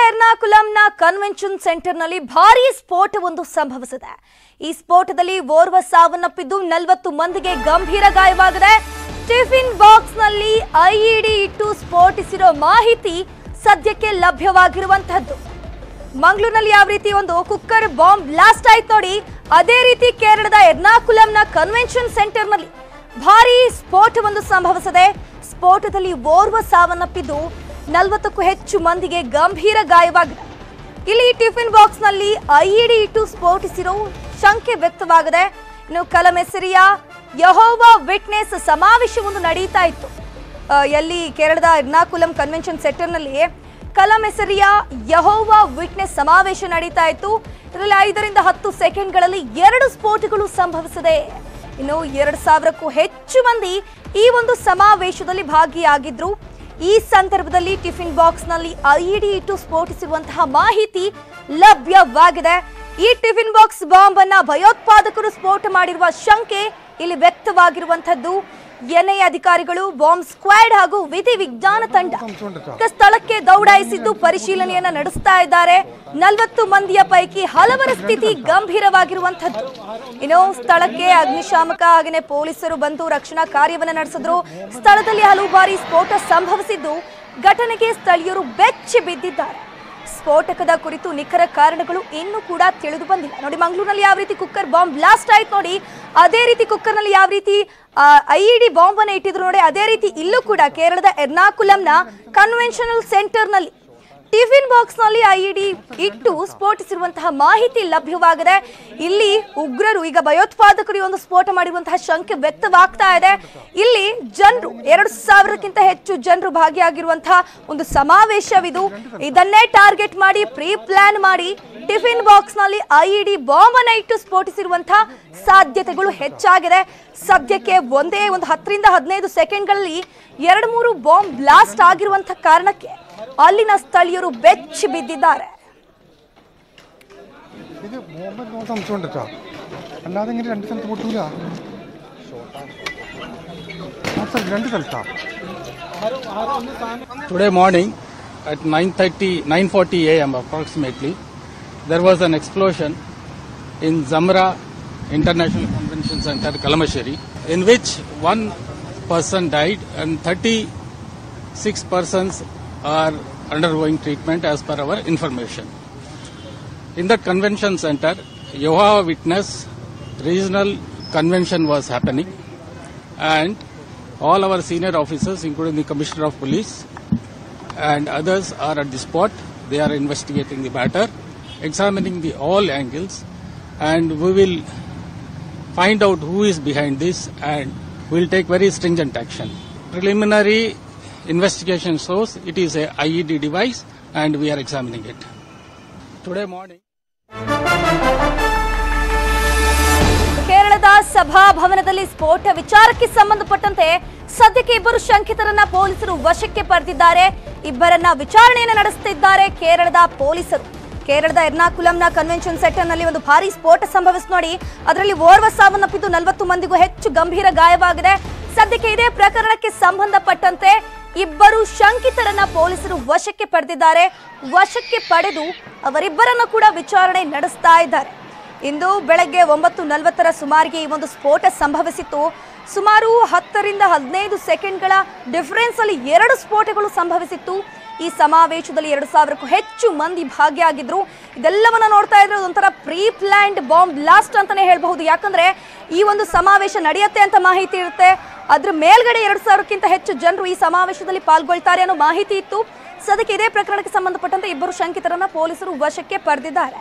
ಎರ್ನಾಕುಲಂನ convention ಸೆಂಟರ್ನಲ್ಲಿ ಭಾರೀ ಸ್ಫೋಟವೊಂದು ಸಂಭವಿಸಿದೆ ಈ ಸ್ಫೋಟದಲ್ಲಿ ಓರ್ವ ಸಾವನ್ನಪ್ಪಿದ್ದು ನಲವತ್ತು ಮಂದಿಗೆ ಗಂಭೀರ ಗಾಯವಾಗಿದೆ ಟಿಫಿನ್ ಬಾಕ್ಸ್ನಲ್ಲಿ ಐಇಡಿ ಇಟ್ಟು ಸ್ಫೋಟಿಸಿರೋ ಮಾಹಿತಿ ಸದ್ಯಕ್ಕೆ ಲಭ್ಯವಾಗಿರುವಂತಹದ್ದು ಮಂಗಳೂರಿನಲ್ಲಿ ಯಾವ ರೀತಿ ಒಂದು ಕುಕ್ಕರ್ ಬಾಂಬ್ ಬ್ಲಾಸ್ಟ್ ಆಯ್ತು ನೋಡಿ ಅದೇ ರೀತಿ ಕೇರಳದ ಎರ್ನಾಕುಲಂನ ಕನ್ವೆನ್ಷನ್ ಸೆಂಟರ್ನಲ್ಲಿ ಭಾರೀ ಸ್ಫೋಟವೊಂದು ಸಂಭವಿಸಿದೆ ಸ್ಫೋಟದಲ್ಲಿ ಓರ್ವ ಸಾವನ್ನಪ್ಪಿದ್ದು ನಲವತ್ತಕ್ಕೂ ಹೆಚ್ಚು ಮಂದಿಗೆ ಗಂಭೀರ ಗಾಯವಾಗಿದೆ ಇಲ್ಲಿ ಟಿಫಿನ್ ಬಾಕ್ಸ್ನಲ್ಲಿ ಐಇಡಿ ಇಟ್ಟು ಸ್ಫೋಟಿಸಿರೋ ಶಂಕೆ ವ್ಯಕ್ತವಾಗಿದೆ ಇನ್ನು ಕಲಮೆಸರಿಯ ಯಹೋವಾ ವಿಟ್ನೆಸ್ ಸಮಾವೇಶವೊಂದು ನಡೀತಾ ಇತ್ತು ಆ, ಎಲ್ಲಿ ಕೇರಳದ ಎರ್ನಾಕುಲಂ ಕನ್ವೆನ್ಷನ್ ಸೆಂಟರ್ನಲ್ಲಿ ಕಲಮೆಸರಿಯ ಯಹೋವಾ ವಿಟ್ನೆಸ್ ಸಮಾವೇಶ ನಡೀತಾ ಇತ್ತು ಇದರಲ್ಲಿ ಐದರಿಂದ ಹತ್ತು ಸೆಕೆಂಡ್ಗಳಲ್ಲಿ ಎರಡು ಸ್ಫೋಟಗಳು ಸಂಭವಿಸಿದೆ ಇನ್ನು ಎರಡು ಸಾವಿರಕ್ಕೂ ಹೆಚ್ಚು ಮಂದಿ ಈ ಒಂದು ಸಮಾವೇಶದಲ್ಲಿ ಭಾಗಿಯಾಗಿದ್ರು ಈ ಸಂದರ್ಭದಲ್ಲಿ ಟಿಫಿನ್ ಬಾಕ್ಸ್ನಲ್ಲಿ ಐಇಡಿ ಇಟ್ಟು ಸ್ಫೋಟಿಸಿರುವಂತಹ ಮಾಹಿತಿ ಲಭ್ಯವಾಗಿದೆ ಈ ಟಿಫಿನ್ ಬಾಕ್ಸ್ ಬಾಂಬ್ ಅನ್ನ ಭಯೋತ್ಪಾದಕರು ಸ್ಫೋಟ ಮಾಡಿರುವ ಶಂಕೆ ಇಲ್ಲಿ ವ್ಯಕ್ತವಾಗಿರುವಂತದ್ದು ಎನ್ಐಎ ಅಧಿಕಾರಿಗಳು ಬಾಂಬ್ ಸ್ಕ್ವಾಡ್ ಹಾಗೂ ವಿಧಿ ವಿಜ್ಞಾನ ತಂಡ ಈಗ ಸ್ಥಳಕ್ಕೆ ದೌಡಾಯಿಸಿದ್ದು ಪರಿಶೀಲನೆಯನ್ನ ನಡೆಸ್ತಾ ಇದ್ದಾರೆ ನಲವತ್ತು ಮಂದಿಯ ಪೈಕಿ ಹಲವರ ಸ್ಥಿತಿ ಗಂಭೀರವಾಗಿರುವಂತದ್ದು ಇನ್ನು ಸ್ಥಳಕ್ಕೆ ಅಗ್ನಿಶಾಮಕ ಹಾಗೆಯೇ ಪೊಲೀಸರು ಬಂದು ರಕ್ಷಣಾ ಕಾರ್ಯವನ್ನ ನಡೆಸಿದ್ರು ಸ್ಥಳದಲ್ಲಿ ಹಲವು ಬಾರಿ ಸ್ಫೋಟ ಸಂಭವಿಸಿದ್ದು ಘಟನೆಗೆ ಸ್ಥಳೀಯರು ಬೆಚ್ಚಿ ಬಿದ್ದಿದ್ದಾರೆ ಸ್ಫೋಟಕದ ಕುರಿತು ನಿಖರ ಕಾರಣಗಳು ಇನ್ನೂ ಕೂಡ ತಿಳಿದು ಬಂದಿಲ್ಲ ನೋಡಿ ಮಂಗಳೂರಿನಲ್ಲಿ ಯಾವ ರೀತಿ ಕುಕ್ಕರ್ ಬಾಂಬ್ ಬ್ಲಾಸ್ಟ್ ಆಯ್ತು ನೋಡಿ ಅದೇ ರೀತಿ ಕುಕ್ಕರ್ನಲ್ಲಿ ಯಾವ ರೀತಿ ಐಇಡಿ ಬಾಂಬ್ ಅನ್ನ ಇಟ್ಟಿದ್ರು ನೋಡಿ ಅದೇ ರೀತಿ ಇಲ್ಲೂ ಕೂಡ ಕೇರಳದ ಎರ್ನಾಕುಲಂನ ಕನ್ವೆನ್ಷನಲ್ ಸೆಂಟರ್ನಲ್ಲಿ ಟಿಫಿನ್ ಬಾಕ್ಸ್ ನಲ್ಲಿ ಐಇಡಿ ಇಟ್ಟು ಸ್ಫೋಟಿಸಿರುವಂತಹ ಮಾಹಿತಿ ಲಭ್ಯವಾಗಿದೆ ಇಲ್ಲಿ ಉಗ್ರರು ಈಗ ಭಯೋತ್ಪಾದಕರು ಈ ಒಂದು ಸ್ಫೋಟ ಮಾಡಿರುವಂತಹ ಶಂಕೆ ವ್ಯಕ್ತವಾಗ್ತಾ ಇದೆ ಇಲ್ಲಿ ಜನರು ಎರಡು ಸಾವಿರಕ್ಕಿಂತ ಹೆಚ್ಚು ಜನರು ಭಾಗಿಯಾಗಿರುವಂತಹ ಒಂದು ಸಮಾವೇಶವಿದು ಇದನ್ನೇ ಟಾರ್ಗೆಟ್ ಮಾಡಿ ಪ್ರೀ ಪ್ಲಾನ್ ಮಾಡಿ ಟಿಫಿನ್ ಬಾಕ್ಸ್ ನಲ್ಲಿ ಐಇಡಿ ಬಾಂಬ್ ಅನ್ನ ಇಟ್ಟು ಸ್ಫೋಟಿಸಿರುವಂತಹ ಸಾಧ್ಯತೆಗಳು ಹೆಚ್ಚಾಗಿದೆ ಸದ್ಯಕ್ಕೆ ಒಂದೇ ಒಂದು ಹತ್ತರಿಂದ ಹದಿನೈದು ಸೆಕೆಂಡ್ಗಳಲ್ಲಿ ಎರಡು ಮೂರು ಬಾಂಬ್ ಬ್ಲಾಸ್ಟ್ ಆಗಿರುವಂತಹ ಕಾರಣಕ್ಕೆ ಅಲ್ಲಿನ ಸ್ಥಳೀಯರು ಬೆಚ್ಚಿ ಬಿದ್ದಿದ್ದಾರೆ ഇത് ബോംബ് നോ സംശയം ഉണ്ട് കേട്ടോ അല്ലാതെ ഇങ്ങനെ രണ്ട് സ്ഥലത്ത് പൊട്ടൂല ആ സ്ഥലത്ത് രണ്ട് സ്ഥലത്താ Today morning at 9:30, 9:40 a.m. approximately, there was an explosion in Zamra International Convention Center, Kalamasheri, in which one person died and 36 persons are undergoing treatment as per our information. In that convention center, Yohava Witness regional convention was happening, and all our senior officers, including the Commissioner of Police and others, are at the spot. They are investigating the matter, examining the all angles, and we will find out who is behind this and will take very stringent action. Preliminary investigation shows it is a IED device, and we are examining it. Today morning. ಕೇರಳದ ಸಭಾಭವನದಲ್ಲಿ ಸ್ಫೋಟ ವಿಚಾರಕ್ಕೆ ಸಂಬಂಧಪಟ್ಟಂತೆ ಸದ್ಯಕ್ಕೆ ಇಬ್ಬರು ಶಂಕಿತರನ್ನ ಪೊಲೀಸರು ವಶಕ್ಕೆ ಪಡೆದಿದ್ದಾರೆ ಇಬ್ಬರನ್ನ ವಿಚಾರಣೆಯನ್ನ ನಡೆಸುತ್ತಿದ್ದಾರೆ ಕೇರಳದ ಪೊಲೀಸರು ಕೇರಳದ ಎರ್ನಾಕುಲಂನ ಕನ್ವೆನ್ಷನ್ ಸೆಂಟರ್ನಲ್ಲಿ ಒಂದು ಭಾರಿ ಸ್ಫೋಟ ಸಂಭವಿಸಿ ನೋಡಿ ಅದರಲ್ಲಿ ಓರ್ವ ಸಾವನ್ನಪ್ಪಿದ್ದು ನಲವತ್ತು ಮಂದಿಗೂ ಹೆಚ್ಚು ಗಂಭೀರ ಗಾಯವಾಗಿದೆ ಸದ್ಯಕ್ಕೆ ಇದೇ ಪ್ರಕರಣಕ್ಕೆ ಸಂಬಂಧಪಟ್ಟಂತೆ ಇಬ್ಬರು ಶಂಕಿತರನ್ನ ಪೊಲೀಸರು ವಶಕ್ಕೆ ಪಡೆದಿದ್ದಾರೆ ವಶಕ್ಕೆ ಪಡೆದು ಅವರಿಬ್ಬರನ್ನ ಕೂಡ ವಿಚಾರಣೆ ನಡೆಸ್ತಾ ಇದ್ದಾರೆ ಇಂದು ಬೆಳಗ್ಗೆ ಒಂಬತ್ತು ನಲವತ್ತರ ಸುಮಾರಿಗೆ ಈ ಒಂದು ಸ್ಫೋಟ ಸಂಭವಿಸಿತ್ತು ಸುಮಾರು ಹತ್ತರಿಂದ ಹದಿನೈದು ಸೆಕೆಂಡ್ಗಳ ಡಿಫರೆನ್ಸ್ ಅಲ್ಲಿ ಎರಡು ಸ್ಫೋಟಗಳು ಸಂಭವಿಸಿತ್ತು ಈ ಸಮಾವೇಶದಲ್ಲಿ ಎರಡು ಸಾವಿರಕ್ಕೂ ಹೆಚ್ಚು ಮಂದಿ ಭಾಗಿಯಾಗಿದ್ರು ಇದೆಲ್ಲವನ್ನ ನೋಡ್ತಾ ಇದ್ರೆ ಒಂಥರ ಪ್ರೀ ಪ್ಲಾನ್ಡ್ ಬಾಂಬ್ ಬ್ಲಾಸ್ಟ್ ಅಂತಾನೆ ಹೇಳ್ಬಹುದು ಯಾಕಂದ್ರೆ ಈ ಒಂದು ಸಮಾವೇಶ ನಡೆಯುತ್ತೆ ಅಂತ ಮಾಹಿತಿ ಇರುತ್ತೆ ಅದ್ರ ಮೇಲ್ಗಡೆ ಎರಡು ಸಾವಿರಕ್ಕಿಂತ ಹೆಚ್ಚು ಜನರು ಈ ಸಮಾವೇಶದಲ್ಲಿ ಪಾಲ್ಗೊಳ್ತಾರೆ ಅನ್ನೋ ಮಾಹಿತಿ ಇತ್ತು ಸದ್ಯಕ್ಕೆ ಇದೇ ಪ್ರಕರಣಕ್ಕೆ ಸಂಬಂಧಪಟ್ಟಂತೆ ಇಬ್ಬರು ಶಂಕಿತರನ್ನ ಪೊಲೀಸರು ವಶಕ್ಕೆ ಪಡೆದಿದ್ದಾರೆ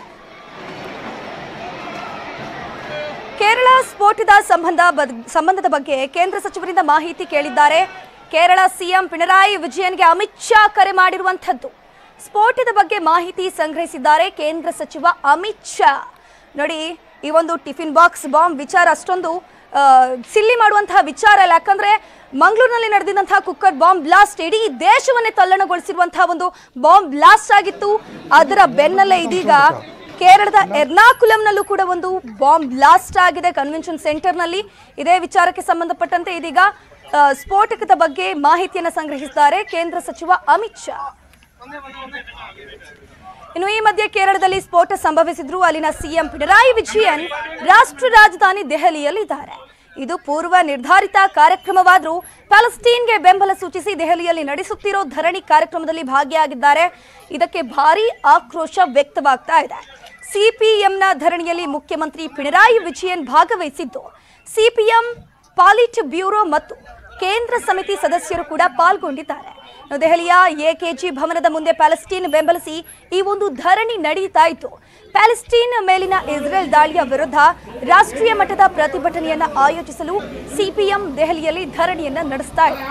ಕೇರಳ ಸ್ಫೋಟದ ಸಂಬಂಧ ಬದ್- ಸಂಬಂಧದ ಬಗ್ಗೆ ಕೇಂದ್ರ ಸಚಿವರಿಂದ ಮಾಹಿತಿ ಕೇಳಿದ್ದಾರೆ ಕೇರಳ ಸಿಎಂ ಪಿಣರಾಯಿ ವಿಜಯನ್ಗೆ ಅಮಿತ್ ಶಾ ಕರೆ ಮಾಡಿರುವಂಥದ್ದು ಸ್ಫೋಟದ ಬಗ್ಗೆ ಮಾಹಿತಿ ಸಂಗ್ರಹಿಸಿದ್ದಾರೆ ಕೇಂದ್ರ ಸಚಿವ ಅಮಿತ್ ಶಾ ನೋಡಿ ಈ ಒಂದು ಟಿಫಿನ್ ಬಾಕ್ಸ್ ಬಾಂಬ್ ವಿಚಾರ ಅಷ್ಟೊಂದು ಆ, ಸಿಲ್ಲಿ ಮಾಡುವಂತಹ ವಿಚಾರ ಅಲ್ಲ ಯಾಕಂದ್ರೆ ಮಂಗಳೂರಿನಲ್ಲಿ ನಡೆದಿದ್ದಂತಹ ಕುಕ್ಕರ್ ಬಾಂಬ್ ಬ್ಲಾಸ್ಟ್ ಇಡೀ ದೇಶವನ್ನೇ ತಲ್ಲಣಗೊಳಿಸಿರುವಂತಹ ಒಂದು ಬಾಂಬ್ ಬ್ಲಾಸ್ಟ್ ಆಗಿತ್ತು ಅದರ ಬೆನ್ನಲ್ಲೇ ಇದೀಗ ಕೇರಳದ ಎರ್ನಾಕುಲಂನಲ್ಲೂ ಕೂಡ ಒಂದು ಬಾಂಬ್ ಬ್ಲಾಸ್ಟ್ ಆಗಿದೆ ಕನ್ವೆನ್ಷನ್ ಸೆಂಟರ್ನಲ್ಲಿ ಇದೇ ವಿಚಾರಕ್ಕೆ ಸಂಬಂಧಪಟ್ಟಂತೆ ಇದೀಗ ಆ, ಸ್ಫೋಟಕದ ಬಗ್ಗೆ ಮಾಹಿತಿಯನ್ನು ಸಂಗ್ರಹಿಸಿದ್ದಾರೆ ಕೇಂದ್ರ ಸಚಿವ ಅಮಿತ್ ಶಾ ಇನ್ನು ಈ ಮಧ್ಯೆ ಕೇರಳದಲ್ಲಿ ಸ್ಫೋಟ ಸಂಭವಿಸಿದ್ರು ಅಲ್ಲಿನ ಸಿಎಂ ಪಿಣರಾಯಿ ವಿಜಯನ್ ರಾಷ್ಟ್ರ ರಾಜಧಾನಿ ದೆಹಲಿಯಲ್ಲಿದ್ದಾರೆ ಇದು ಪೂರ್ವ ನಿರ್ಧಾರಿತ ಕಾರ್ಯಕ್ರಮವಾದರೂ ಪ್ಯಾಲೆಸ್ಟೀನ್ಗೆ ಬೆಂಬಲ ಸೂಚಿಸಿ ದೆಹಲಿಯಲ್ಲಿ ನಡೆಸುತ್ತಿರೋ ಧರಣಿ ಕಾರ್ಯಕ್ರಮದಲ್ಲಿ ಭಾಗಿಯಾಗಿದ್ದಾರೆ ಇದಕ್ಕೆ ಭಾರೀ ಆಕ್ರೋಶ ವ್ಯಕ್ತವಾಗ್ತಾ ಇದೆ ಸಿಪಿಎಂನ ಧರಣಿಯಲ್ಲಿ ಮುಖ್ಯಮಂತ್ರಿ ಪಿಣರಾಯಿ ವಿಜಯನ್ ಭಾಗವಹಿಸಿದ್ದು ಸಿಪಿಎಂ ಪಾಲಿಟ್ ಬ್ಯೂರೋ ಮತ್ತು ಕೇಂದ್ರ ಸಮಿತಿ ಸದಸ್ಯರು ಕೂಡ ಪಾಲ್ಗೊಂಡಿದ್ದಾರೆ ಇನ್ನು ದೆಹಲಿಯ ಎಕೆಜಿ ಭವನದ ಮುಂದೆ ಪ್ಯಾಲೆಸ್ಟೀನ್ ಬೆಂಬಲಿಸಿ ಈ ಒಂದು ಧರಣಿ ನಡೀತಾ ಇತ್ತು ಪ್ಯಾಲೆಸ್ಟೀನ್ ಮೇಲಿನ ಇಸ್ರೇಲ್ ದಾಳಿಯ ವಿರುದ್ಧ ರಾಷ್ಟ್ರೀಯ ಮಟ್ಟದ ಪ್ರತಿಭಟನೆಯನ್ನ ಆಯೋಜಿಸಲು ಸಿಪಿಎಂ ದೆಹಲಿಯಲ್ಲಿ ಧರಣಿಯನ್ನ ನಡೆಸ್ತಾ ಇದೆ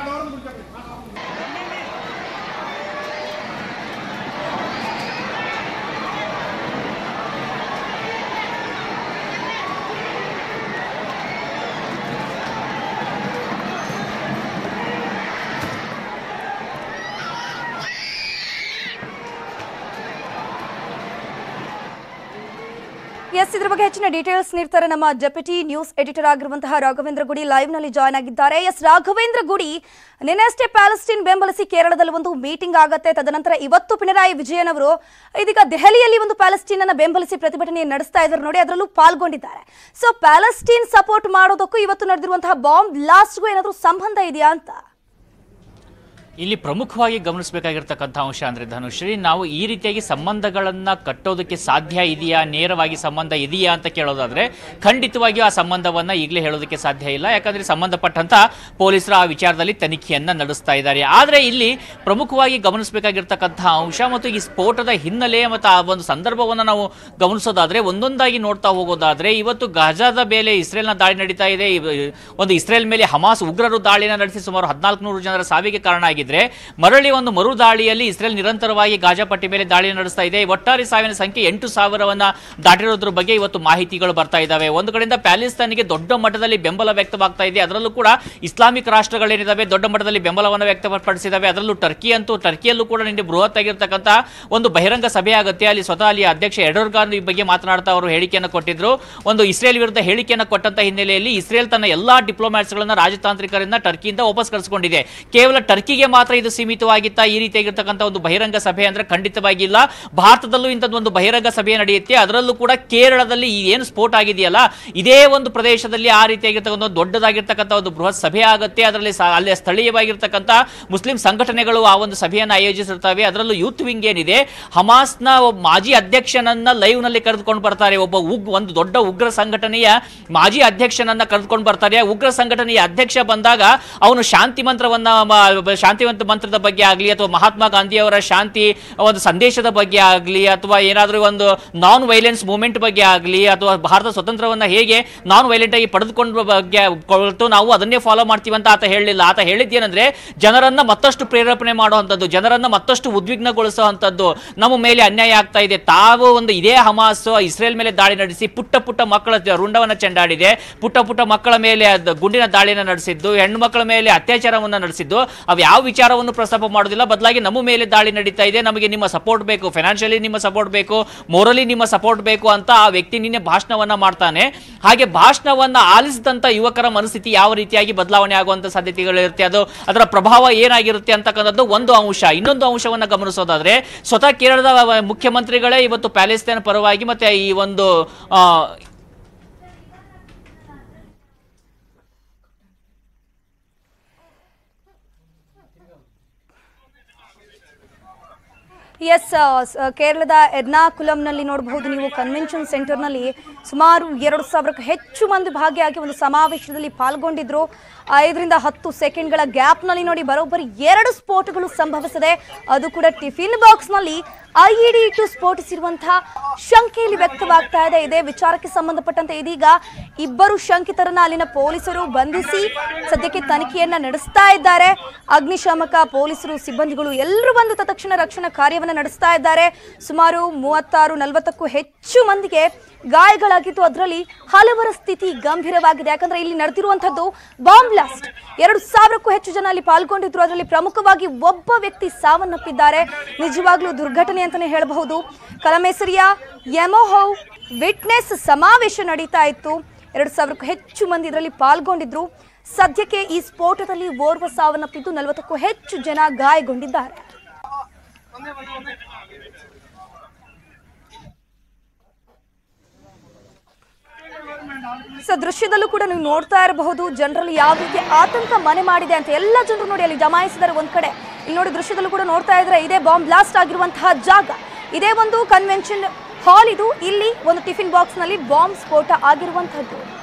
ಎಸ್ ಇದ್ರ ಬಗ್ಗೆ ಹೆಚ್ಚಿನ ಡೀಟೇಲ್ಸ್ ನೀಡ್ತಾರೆ ನಮ್ಮ ಡೆಪ್ಯೂಟಿ ನ್ಯೂಸ್ ಎಡಿಟರ್ ಆಗಿರುವಂತಹ ರಾಘವೇಂದ್ರ ಗುಡಿ ಲೈವ್ ನಲ್ಲಿ ಜಾಯ್ನ್ ಆಗಿದ್ದಾರೆ ಎಸ್ ರಾಘವೇಂದ್ರ ಗುಡಿ ನಿನ್ನೆಷ್ಟೇ ಪ್ಯಾಲೆಸ್ಟೀನ್ ಬೆಂಬಲಿಸಿ ಕೇರಳದಲ್ಲಿ ಒಂದು ಮೀಟಿಂಗ್ ಆಗತ್ತೆ ತದನಂತರ ಇವತ್ತು ಪಿಣರಾಯಿ ವಿಜಯನ್ ಅವರು ಇದೀಗ ದೆಹಲಿಯಲ್ಲಿ ಒಂದು ಪ್ಯಾಲೆಸ್ಟೀನ್ ಅನ್ನ ಬೆಂಬಲಿಸಿ ಪ್ರತಿಭಟನೆ ನಡೆಸ್ತಾ ಇದ್ದಾರೆ ನೋಡಿ ಅದರಲ್ಲೂ ಪಾಲ್ಗೊಂಡಿದ್ದಾರೆ ಸೊ ಪ್ಯಾಲೆಸ್ಟೀನ್ ಸಪೋರ್ಟ್ ಮಾಡೋದಕ್ಕೂ ಇವತ್ತು ನಡೆದಿರುವಂತಹ ಬಾಂಬ್ ಬ್ಲಾಸ್ಟ್ಗೂ ಏನಾದರೂ ಸಂಬಂಧ ಇದೆಯಾ ಅಂತ ಇಲ್ಲಿ ಪ್ರಮುಖವಾಗಿ ಗಮನಿಸಬೇಕಾಗಿರ್ತಕ್ಕಂಥ ಅಂಶ ಅಂದ್ರೆ ಧನುಶ್ರೀ ನಾವು ಈ ರೀತಿಯಾಗಿ ಸಂಬಂಧಗಳನ್ನ ಕಟ್ಟೋದಕ್ಕೆ ಸಾಧ್ಯ ಇದೆಯಾ ನೇರವಾಗಿ ಸಂಬಂಧ ಇದೆಯಾ ಅಂತ ಕೇಳೋದಾದ್ರೆ ಖಂಡಿತವಾಗಿಯೂ ಆ ಸಂಬಂಧವನ್ನ ಈಗಲೇ ಹೇಳೋದಕ್ಕೆ ಸಾಧ್ಯ ಇಲ್ಲ ಯಾಕಂದ್ರೆ ಸಂಬಂಧಪಟ್ಟಂತ ಪೊಲೀಸರು ಆ ವಿಚಾರದಲ್ಲಿ ತನಿಖೆಯನ್ನ ನಡೆಸ್ತಾ ಇದ್ದಾರೆ ಆದ್ರೆ ಇಲ್ಲಿ ಪ್ರಮುಖವಾಗಿ ಗಮನಿಸಬೇಕಾಗಿರ್ತಕ್ಕಂಥ ಅಂಶ ಮತ್ತು ಈ ಸ್ಫೋಟದ ಹಿನ್ನೆಲೆ ಮತ್ತು ಆ ಒಂದು ಸಂದರ್ಭವನ್ನು ನಾವು ಗಮನಿಸೋದಾದ್ರೆ ಒಂದೊಂದಾಗಿ ನೋಡ್ತಾ ಹೋಗೋದಾದ್ರೆ ಇವತ್ತು ಗಜಾದ ಮೇಲೆ ಇಸ್ರೇಲ್ನ ದಾಳಿ ನಡೀತಾ ಇದೆ ಇವ- ಒಂದು ಇಸ್ರೇಲ್ ಮೇಲೆ ಹಮಾಸ್ ಉಗ್ರರು ದಾಳಿನ ನಡೆಸಿ ಸುಮಾರು ಹದಿನಾಲ್ಕು ನೂರು ಜನರ ಸಾವಿಗೆ ಕಾರಣ ಆಗಿದ್ರೆ ಮರಳಿ ಒಂದು ಮರು ದಾಳಿಯಲ್ಲಿ ಇಸ್ರೇಲ್ ನಿರಂತರವಾಗಿ ಗಾಜಾ ಪಟ್ಟಿ ಮೇಲೆ ದಾಳಿ ನಡೆಸ್ತಾ ಇದೆ ಒಟ್ಟಾರೆ ಸಾವಿನ ಸಂಖ್ಯೆ ಎಂಟು ಸಾವಿರವನ್ನ ದಾಟಿರೋದ್ರ ಬಗ್ಗೆ ಇವತ್ತು ಮಾಹಿತಿಗಳು ಬರ್ತಾ ಇದ್ದಾವೆ ಒಂದು ಕಡೆಯಿಂದ ಪ್ಯಾಲೆಸ್ತಾನಿಗೆ ದೊಡ್ಡ ಮಟ್ಟದಲ್ಲಿ ಬೆಂಬಲ ವ್ಯಕ್ತವಾಗ್ತಾ ಇದೆ ಅದರಲ್ಲೂ ಕೂಡ ಇಸ್ಲಾಮಿಕ್ ರಾಷ್ಟ್ರಗಳೇನಿದಾವೆ ದೊಡ್ಡ ಮಟ್ಟದಲ್ಲಿ ಬೆಂಬಲವನ್ನು ವ್ಯಕ್ತಪಡಿಸಿದಾವೆ ಅದರಲ್ಲೂ ಟರ್ಕಿ ಅಂತೂ ಟರ್ಕಿಯಲ್ಲೂ ಕೂಡ ನಿನ್ನೆ ಬೃಹತ್ ಆಗಿರ್ತಕ್ಕಂಥ ಒಂದು ಬಹಿರಂಗ ಸಭೆ ಆಗುತ್ತೆ ಅಲ್ಲಿ ಸ್ವತಃ ಅಲ್ಲಿ ಅಧ್ಯಕ್ಷ ಎಡೋರ್ಗಾನ್ ಈ ಬಗ್ಗೆ ಮಾತನಾಡ್ತಾ ಅವರು ಹೇಳಿಕೆಯನ್ನು ಕೊಟ್ಟಿದ್ರು ಒಂದು ಇಸ್ರೇಲ್ ವಿರುದ್ಧ ಹೇಳಿಕೆಯನ್ನು ಕೊಟ್ಟಂತ ಹಿನ್ನೆಲೆಯಲ್ಲಿ ಇಸ್ರೇಲ್ ತನ್ನ ಎಲ್ಲಾ ಡಿಪ್ಲೊಮ್ಯಾಟ್ಸ್ಗಳನ್ನ ರಾಜತಾಂತ್ರಿಕರಿಂದ ಟರ್ಕಿಯಿಂದ ವಾಪಸ್ ಕಳಿಸಿಕೊಂಡಿದೆ ಕೇವಲ ಟರ್ಕಿಗೆ ಮಾತ್ರ ಇದು ಸೀಮಿತವಾಗಿತ್ತ ಈ ರೀತಿಯಾಗಿರ್ತಕ್ಕಂಥ ಒಂದು ಬಹಿರಂಗ ಸಭೆ ಅಂದ್ರೆ ಖಂಡಿತವಾಗಿಲ್ಲ ಭಾರತದಲ್ಲೂ ಇಂಥದ್ದು ಒಂದು ಬಹಿರಂಗ ಸಭೆ ನಡೆಯುತ್ತೆ ಅದರಲ್ಲೂ ಕೂಡ ಕೇರಳದಲ್ಲಿ ಈ ಏನು ಸ್ಫೋಟ ಆಗಿದೆಯಲ್ಲ ಇದೇ ಒಂದು ಪ್ರದೇಶದಲ್ಲಿ ಆ ರೀತಿಯಾಗಿರ್ತಕ್ಕಂಥ ಒಂದು ದೊಡ್ಡದಾಗಿರ್ತಕ್ಕಂಥ ಒಂದು ಬೃಹತ್ ಸಭೆ ಆಗುತ್ತೆ ಅದರಲ್ಲಿ ಸ- ಅಲ್ಲಿ ಸ್ಥಳೀಯವಾಗಿರ್ತಕ್ಕಂಥ ಮುಸ್ಲಿಂ ಸಂಘಟನೆಗಳು ಆ ಒಂದು ಸಭೆಯನ್ನು ಆಯೋಜಿಸಿರ್ತವೆ ಅದರಲ್ಲೂ ಯೂತ್ ವಿಂಗ್ ಏನಿದೆ ಹಮಾಸ್ನ ಒಬ್ಬ ಮಾಜಿ ಅಧ್ಯಕ್ಷನನ್ನ ಲೈವ್ ನಲ್ಲಿ ಕರೆದುಕೊಂಡು ಬರ್ತಾರೆ ಒಬ್ಬ ಉಗ್ ಒಂದು ದೊಡ್ಡ ಉಗ್ರ ಸಂಘಟನೆಯ ಮಾಜಿ ಅಧ್ಯಕ್ಷನನ್ನ ಕರೆದುಕೊಂಡು ಬರ್ತಾರೆ ಆ ಉಗ್ರ ಸಂಘಟನೆಯ ಅಧ್ಯಕ್ಷ ಬಂದಾಗ ಅವನು ಶಾಂತಿ ಮಂತ್ರವನ್ನ ಮ- ಶಾಂತಿ ಮಂತ್ರ- ಮಂತ್ರದ ಬಗ್ಗೆ ಆಗಲಿ ಅಥವಾ ಮಹಾತ್ಮ ಗಾಂಧಿ ಅವರ ಶಾಂತಿ ಒಂದು ಸಂದೇಶದ ಬಗ್ಗೆ ಆಗಲಿ ಅಥವಾ ಏನಾದರೂ ಒಂದು ನಾನ್ ವೈಲೆನ್ಸ್ ಮೂವ್ಮೆಂಟ್ ಬಗ್ಗೆ ಆಗಲಿ ಅಥವಾ ಭಾರತ ಸ್ವತಂತ್ರವನ್ನ ಹೇಗೆ ನಾನ್ ವೈಲೆಂಟ್ ಆಗಿ ಪಡೆದುಕೊಂಡ ಬಗ್ಗೆ ಕೊಟ್ಟು ನಾವು ಅದನ್ನೇ ಫಾಲೋ ಮಾಡ್ತೀವಿ ಅಂತ ಆತ ಹೇಳಲಿಲ್ಲ ಆತ ಹೇಳಿದ್ದೇನೆಂದ್ರೆ ಜನರನ್ನ ಮತ್ತಷ್ಟು ಪ್ರೇರೇಪಣೆ ಮಾಡುವಂಥದ್ದು ಜನರನ್ನ ಮತ್ತಷ್ಟು ಉದ್ವಿಗ್ನಗೊಳಿಸುವಂಥದ್ದು ನಮ್ಮ ಮೇಲೆ ಅನ್ಯಾಯ ಆಗ್ತಾ ಇದೆ ತಾವು ಒಂದು ಇದೇ ಹಮಾಸ್ ಇಸ್ರೇಲ್ ಮೇಲೆ ದಾಳಿ ನಡೆಸಿ ಪುಟ್ಟ ಪುಟ್ಟ ಮಕ್ಕಳ ಜ- ರುಂಡವನ್ನ ಚೆಂಡಾಡಿದೆ ಪುಟ್ಟ ಪುಟ್ಟ ಮಕ್ಕಳ ಮೇಲೆ ಅದ್ ಗುಂಡಿನ ದಾಳಿನ ನಡೆಸಿದ್ದು ಹೆಣ್ಣು ಮಕ್ಕಳ ಮೇಲೆ ಅತ್ಯಾಚಾರವನ್ನ ನಡೆಸಿದ್ದು ಅವು ಯಾವ ವಿಚಾರವನ್ನು ಪ್ರಸ್ತಾಪ ಮಾಡೋದಿಲ್ಲ ಬದಲಾಗಿ ನಮ್ಮ ಮೇಲೆ ದಾಳಿ ನಡೀತಾ ಇದೆ ನಮಗೆ ನಿಮ್ಮ ಸಪೋರ್ಟ್ ಬೇಕು ಫೈನಾನ್ಷಿಯಲಿ ನಿಮ್ಮ ಸಪೋರ್ಟ್ ಬೇಕು ಮೋರಲಿ ನಿಮ್ಮ ಸಪೋರ್ಟ್ ಬೇಕು ಅಂತ ಆ ವ್ಯಕ್ತಿ ನಿನ್ನೆ ಭಾಷಣವನ್ನ ಮಾಡ್ತಾನೆ ಹಾಗೆ ಭಾಷಣವನ್ನ ಆಲಿಸಿದಂತ ಯುವಕರ ಮನಸ್ಥಿತಿ ಯಾವ ರೀತಿಯಾಗಿ ಬದಲಾವಣೆ ಆಗುವಂತ ಸಾಧ್ಯತೆಗಳಿರುತ್ತೆ ಅದು ಅದರ ಪ್ರಭಾವ ಏನಾಗಿರುತ್ತೆ ಅಂತಕ್ಕಂಥದ್ದು ಒಂದು ಅಂಶ ಇನ್ನೊಂದು ಅಂಶವನ್ನ ಗಮನಿಸೋದಾದ್ರೆ ಸ್ವತಃ ಕೇರಳದ ಮುಖ್ಯಮಂತ್ರಿಗಳೇ ಇವತ್ತು ಪ್ಯಾಲೆಸ್ತೇನ್ ಪರವಾಗಿ ಮತ್ತೆ ಈ ಒಂದು ಆ, ಎಸ್ ಕೇರಳದ ಎರ್ನಾಕುಲಂನಲ್ಲಿ ನೋಡಬಹುದು ನೀವು ಕನ್ವೆನ್ಷನ್ ಸೆಂಟರ್ನಲ್ಲಿ ಸುಮಾರು ಎರಡು ಸಾವಿರಕ್ಕೂ ಹೆಚ್ಚು ಮಂದಿ ಭಾಗಿಯಾಗಿ ಒಂದು ಸಮಾವೇಶದಲ್ಲಿ ಪಾಲ್ಗೊಂಡಿದ್ರು ಐದರಿಂದ ಹತ್ತು ಸೆಕೆಂಡ್ಗಳ ಗ್ಯಾಪ್ನಲ್ಲಿ ನೋಡಿ ಬರೋಬ್ಬರಿ ಎರಡು ಸ್ಫೋಟಗಳು ಸಂಭವಿಸಿದೆ ಅದು ಕೂಡ ಟಿಫಿನ್ ಬಾಕ್ಸ್ನಲ್ಲಿ ಐಇಡಿ ಇಟ್ಟು ಸ್ಫೋಟಿಸಿರುವಂತಹ ಶಂಕೆಯಲ್ಲಿ ವ್ಯಕ್ತವಾಗ್ತಾ ಇದೆ ಇದೇ ವಿಚಾರಕ್ಕೆ ಸಂಬಂಧಪಟ್ಟಂತೆ ಇದೀಗ ಇಬ್ಬರು ಶಂಕಿತರನ್ನ ಅಲ್ಲಿನ ಪೊಲೀಸರು ಬಂಧಿಸಿ ಸದ್ಯಕ್ಕೆ ತನಿಖೆಯನ್ನ ನಡೆಸ್ತಾ ಇದ್ದಾರೆ ಅಗ್ನಿಶಾಮಕ ಪೊಲೀಸರು ಸಿಬ್ಬಂದಿಗಳು ಎಲ್ಲರೂ ಬಂದು ತತ್ಕ್ಷಣ ರಕ್ಷಣಾ ಕಾರ್ಯವನ್ನ ನಡೆಸ್ತಾ ಇದ್ದಾರೆ ಸುಮಾರು ಮೂವತ್ತಾರು ನಲವತ್ತಕ್ಕೂ ಹೆಚ್ಚು ಮಂದಿಗೆ ಗಾಯಗಳಾಗಿದ್ದು ಅದರಲ್ಲಿ ಹಲವರ ಸ್ಥಿತಿ ಗಂಭೀರವಾಗಿದೆ ಯಾಕಂದ್ರೆ ಇಲ್ಲಿ ನಡೆದಿರುವಂತದ್ದು ಬಾಂಬ್ ಬ್ಲಾಸ್ಟ್ ಎರಡು ಸಾವಿರಕ್ಕೂ ಹೆಚ್ಚು ಜನ ಅಲ್ಲಿ ಪಾಲ್ಗೊಂಡಿದ್ರು ಅದರಲ್ಲಿ ಪ್ರಮುಖವಾಗಿ ಒಬ್ಬ ವ್ಯಕ್ತಿ ಸಾವನ್ನಪ್ಪಿದ್ದಾರೆ ನಿಜವಾಗ್ಲೂ ದುರ್ಘಟನೆ ಅಂತಾನೆ ಹೇಳಬಹುದು ಕಲಮೇಸರಿಯ ಯಮೋಹೌ ವಿಟ್ನೆಸ್ ಸಮಾವೇಶ ನಡೀತಾ ಇತ್ತು ಎರಡು ಸಾವಿರಕ್ಕೂ ಹೆಚ್ಚು ಮಂದಿ ಇದರಲ್ಲಿ ಪಾಲ್ಗೊಂಡಿದ್ರು ಸದ್ಯಕ್ಕೆ ಈ ಸ್ಫೋಟದಲ್ಲಿ ಓರ್ವ ಸಾವನ್ನಪ್ಪಿದ್ದು ನಲವತ್ತಕ್ಕೂ ಹೆಚ್ಚು ಜನ ಗಾಯಗೊಂಡಿದ್ದಾರೆ ಸೊ ದೃಶ್ಯದಲ್ಲೂ ಕೂಡ ನೀವು ನೋಡ್ತಾ ಇರಬಹುದು ಜನರಲ್ಲಿ ಯಾವ ರೀತಿ ಆತಂಕ ಮನೆ ಮಾಡಿದೆ ಅಂತ ಎಲ್ಲ ಜನರು ನೋಡಿ ಅಲ್ಲಿ ಜಮಾಯಿಸಿದ್ದಾರೆ ಒಂದ್ ಕಡೆ ಇಲ್ಲಿ ನೋಡಿ ದೃಶ್ಯದಲ್ಲೂ ಕೂಡ ನೋಡ್ತಾ ಇದ್ರೆ ಇದೇ ಬಾಂಬ್ ಬ್ಲಾಸ್ಟ್ ಆಗಿರುವಂತಹ ಜಾಗ ಇದೇ ಒಂದು ಕನ್ವೆನ್ಷನ್ ಹಾಲ್ ಇದು ಇಲ್ಲಿ ಒಂದು ಟಿಫಿನ್ ಬಾಕ್ಸ್ ನಲ್ಲಿ ಬಾಂಬ್ ಸ್ಫೋಟ ಆಗಿರುವಂತಹದ್ದು